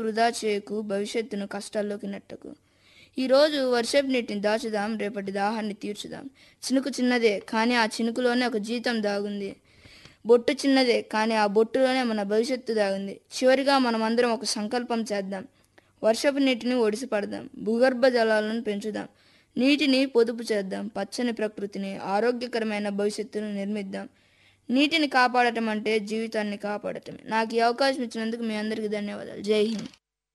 వృధా చేయకు భవిష్యత్తును కష్టాల్లోకి నెట్టకు ఈరోజు వర్షపు నీటిని దాచుదాం రేపటి దాహాన్ని తీర్చుదాం చినుకు చిన్నదే కానీ ఆ చినుకులోనే ఒక జీతం దాగుంది బొట్టు చిన్నదే కానీ ఆ బొట్టులోనే మన భవిష్యత్తు దాగుంది చివరిగా మనమందరం ఒక సంకల్పం చేద్దాం వర్షపు నీటిని ఒడిసి పడదాం భూగర్భ జలాలను పెంచుదాం నీటిని పొదుపు చేద్దాం పచ్చని ప్రకృతిని ఆరోగ్యకరమైన భవిష్యత్తును నిర్మిద్దాం నీటిని కాపాడటం అంటే జీవితాన్ని కాపాడటమే నాకు ఈ అవకాశం ఇచ్చినందుకు మీ అందరికీ ధన్యవాదాలు జై హింద్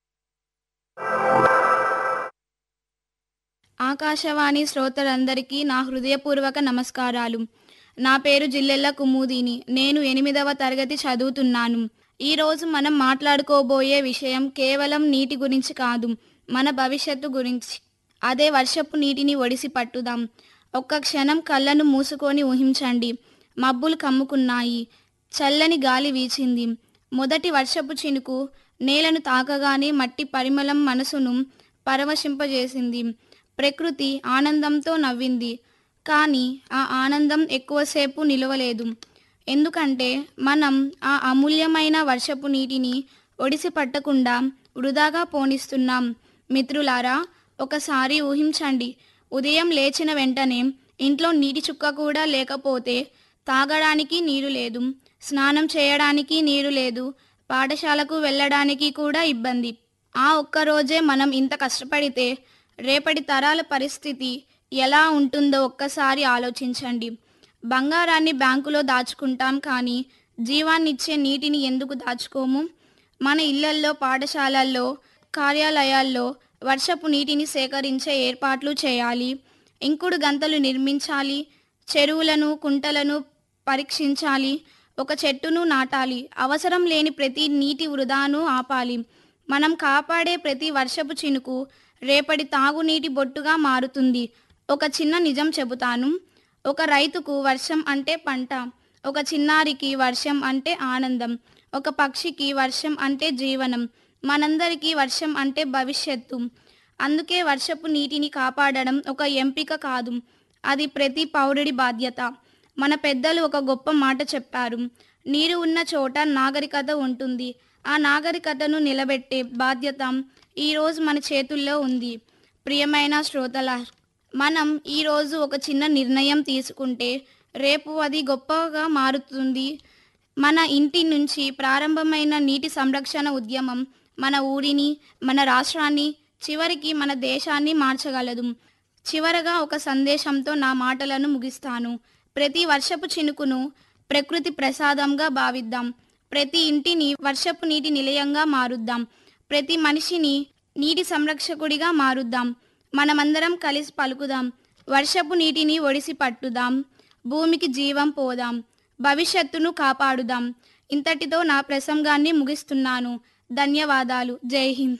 ఆకాశవాణి శ్రోతలందరికీ నా హృదయపూర్వక నమస్కారాలు నా పేరు జిల్లెల్ల కుముదిని నేను ఎనిమిదవ తరగతి చదువుతున్నాను ఈరోజు మనం మాట్లాడుకోబోయే విషయం కేవలం నీటి గురించి కాదు మన భవిష్యత్తు గురించి అదే వర్షపు నీటిని ఒడిసి పట్టుదాం ఒక్క క్షణం కళ్ళను మూసుకొని ఊహించండి మబ్బులు కమ్ముకున్నాయి చల్లని గాలి వీచింది మొదటి వర్షపు చినుకు నేలను తాకగానే మట్టి పరిమళం మనసును పరవశింపజేసింది ప్రకృతి ఆనందంతో నవ్వింది కానీ ఆ ఆనందం ఎక్కువసేపు నిలవలేదు ఎందుకంటే మనం ఆ అమూల్యమైన వర్షపు నీటిని ఒడిసి పట్టకుండా వృధాగా పోనిస్తున్నాం మిత్రులారా ఒకసారి ఊహించండి ఉదయం లేచిన వెంటనే ఇంట్లో నీటి చుక్క కూడా లేకపోతే తాగడానికి నీరు లేదు స్నానం చేయడానికి నీరు లేదు పాఠశాలకు వెళ్ళడానికి కూడా ఇబ్బంది ఆ ఒక్క రోజే మనం ఇంత కష్టపడితే రేపటి తరాల పరిస్థితి ఎలా ఉంటుందో ఒక్కసారి ఆలోచించండి బంగారాన్ని బ్యాంకులో దాచుకుంటాం కానీ జీవాన్నిచ్చే నీటిని ఎందుకు దాచుకోము మన ఇళ్లల్లో పాఠశాలల్లో కార్యాలయాల్లో వర్షపు నీటిని సేకరించే ఏర్పాట్లు చేయాలి ఇంకుడు గంతలు నిర్మించాలి చెరువులను కుంటలను పరీక్షించాలి ఒక చెట్టును నాటాలి అవసరం లేని ప్రతి నీటి వృధాను ఆపాలి మనం కాపాడే ప్రతి వర్షపు చినుకు రేపటి తాగునీటి బొట్టుగా మారుతుంది ఒక చిన్న నిజం చెబుతాను ఒక రైతుకు వర్షం అంటే పంట ఒక చిన్నారికి వర్షం అంటే ఆనందం ఒక పక్షికి వర్షం అంటే జీవనం మనందరికీ వర్షం అంటే భవిష్యత్తు అందుకే వర్షపు నీటిని కాపాడడం ఒక ఎంపిక కాదు అది ప్రతి పౌరుడి బాధ్యత మన పెద్దలు ఒక గొప్ప మాట చెప్పారు నీరు ఉన్న చోట నాగరికత ఉంటుంది ఆ నాగరికతను నిలబెట్టే బాధ్యత ఈరోజు మన చేతుల్లో ఉంది ప్రియమైన శ్రోతల మనం ఈరోజు ఒక చిన్న నిర్ణయం తీసుకుంటే రేపు అది గొప్పగా మారుతుంది మన ఇంటి నుంచి ప్రారంభమైన నీటి సంరక్షణ ఉద్యమం మన ఊరిని మన రాష్ట్రాన్ని చివరికి మన దేశాన్ని మార్చగలదు చివరగా ఒక సందేశంతో నా మాటలను ముగిస్తాను ప్రతి వర్షపు చినుకును ప్రకృతి ప్రసాదంగా భావిద్దాం ప్రతి ఇంటిని వర్షపు నీటి నిలయంగా మారుద్దాం ప్రతి మనిషిని నీటి సంరక్షకుడిగా మారుద్దాం మనమందరం కలిసి పలుకుదాం వర్షపు నీటిని ఒడిసి పట్టుదాం భూమికి జీవం పోదాం భవిష్యత్తును కాపాడుదాం ఇంతటితో నా ప్రసంగాన్ని ముగిస్తున్నాను ధన్యవాదాలు జై హింద్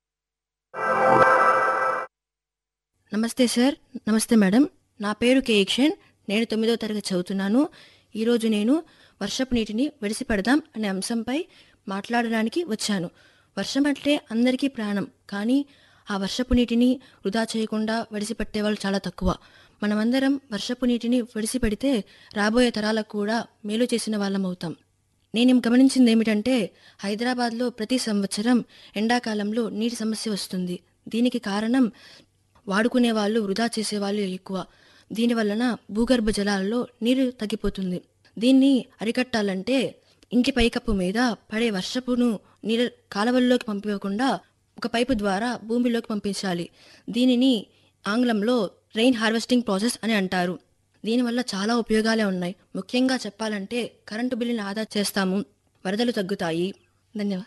నమస్తే సార్ నమస్తే మేడం నా పేరు కేక్షన్ నేను తొమ్మిదో తరగతి చదువుతున్నాను ఈరోజు నేను వర్షపు నీటిని వెడిసి పెడదాం అనే అంశంపై మాట్లాడడానికి వచ్చాను వర్షం అంటే అందరికీ ప్రాణం కానీ ఆ వర్షపు నీటిని వృధా చేయకుండా వడిసి పెట్టేవాళ్ళు చాలా తక్కువ మనమందరం వర్షపు నీటిని వడిసి పెడితే రాబోయే తరాలకు కూడా మేలు చేసిన వాళ్ళం అవుతాం నేను గమనించింది ఏమిటంటే హైదరాబాద్లో ప్రతి సంవత్సరం ఎండాకాలంలో నీటి సమస్య వస్తుంది దీనికి కారణం వాడుకునే వాళ్ళు వృధా చేసేవాళ్ళు ఎక్కువ దీని వలన భూగర్భ జలాల్లో నీరు తగ్గిపోతుంది దీన్ని అరికట్టాలంటే ఇంటి పైకప్పు మీద పడే వర్షపును నీరు కాలవల్లోకి పంపించకుండా ఒక పైపు ద్వారా భూమిలోకి పంపించాలి దీనిని ఆంగ్లంలో రెయిన్ హార్వెస్టింగ్ ప్రాసెస్ అని అంటారు దీనివల్ల చాలా ఉపయోగాలే ఉన్నాయి ముఖ్యంగా చెప్పాలంటే కరెంటు బిల్లుని ఆదా చేస్తాము వరదలు తగ్గుతాయి ధన్యవాదాలు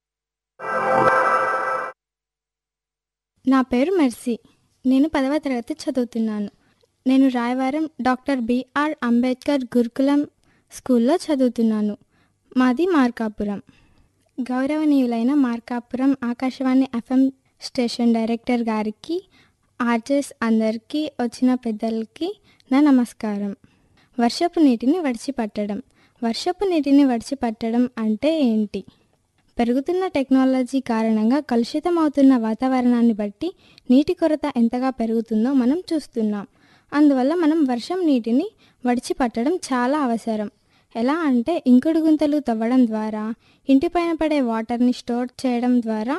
నా పేరు మెర్సీ నేను పదవ తరగతి చదువుతున్నాను నేను రాయవారం డాక్టర్ బిఆర్ అంబేద్కర్ గురుకులం స్కూల్లో చదువుతున్నాను మాది మార్కాపురం గౌరవనీయులైన Markapuram Akashvani FM station director గారికి ఆర్జెస్ అందరికీ వచ్చిన పెద్దలకి నా నమస్కారం వర్షపు నీటిని వడిచిపట్టడం వర్షపు నీటిని వడిచిపట్టడం అంటే ఏంటి పెరుగుతున్న టెక్నాలజీ కారణంగా కలుషితమవుతున్న వాతావరణాన్ని బట్టి నీటి కొరత ఎంతగా పెరుగుతుందో మనం చూస్తున్నాం అందువల్ల మనం వర్షం నీటిని వడిచి పట్టడం చాలా అవసరం ఎలా అంటే ఇంకుడు గుంతలు తవ్వడం ద్వారా ఇంటిపైన పడే వాటర్ని స్టోర్ చేయడం ద్వారా